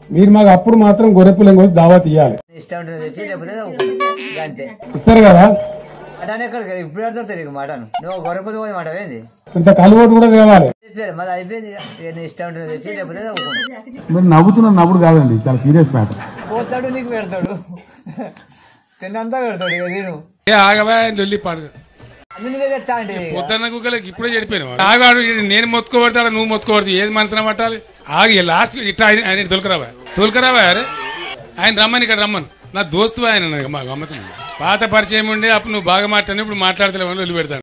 మీరు మాకు అప్పుడు మాత్రం గొర్రెపిల్లని కోసి దావా తీయాలి ఇష్టం ఉంటుంది తెచ్చి లేకపోతే ఊరుకుంటా. అంతే ఇస్తారు కదా మటన్ ఎక్కడ ఇప్పుడు పెడతారు తెలియదు మటన్ నువ్వు గొర్రెపోతే పోయి మాట ఏంది ఇంత కలువోటు కూడా తేవాలి చెప్పారు మరి అయిపోయింది ఇక. ఇక నీ ఇష్టం ఉంటుంది తెచ్చి లేకపోతే ఊరుకుంటా. మీరు నవ్వుతున్న నవ్వుడు కాదండి చాలా సీరియస్ మ్యాటర్ పోతాడు నీకు పెడతాడు తిన్నంతా పెడతాడు ఇక నేను ఏ ఆగవా లొల్లి పాడు అన్ని నువ్వే తెస్తా అంటే ఇక. పొద్దున్న కుక్కలకి ఇప్పుడే చెడిపోయిన ఆగాడు ఈడు నేను మొత్తుకోబడతాడు నువ్వు మొత్తుకోబడతావు ఏది మనసున పట్టాలి ఆగి లాస్ట్ ఇట్లా ఆయన ఆయన తొలకరావా తొలకరావా అరే ఆయన రమ్మని ఇక్కడ రమ్మను నా దోస్తు ఆయన మా గమ్మతం పాత పరిచయం ఉండే అప్పుడు నువ్వు బాగా మాట్లాడి ఇప్పుడు మాట్లాడతలేవు అని వదిలి పెడతాను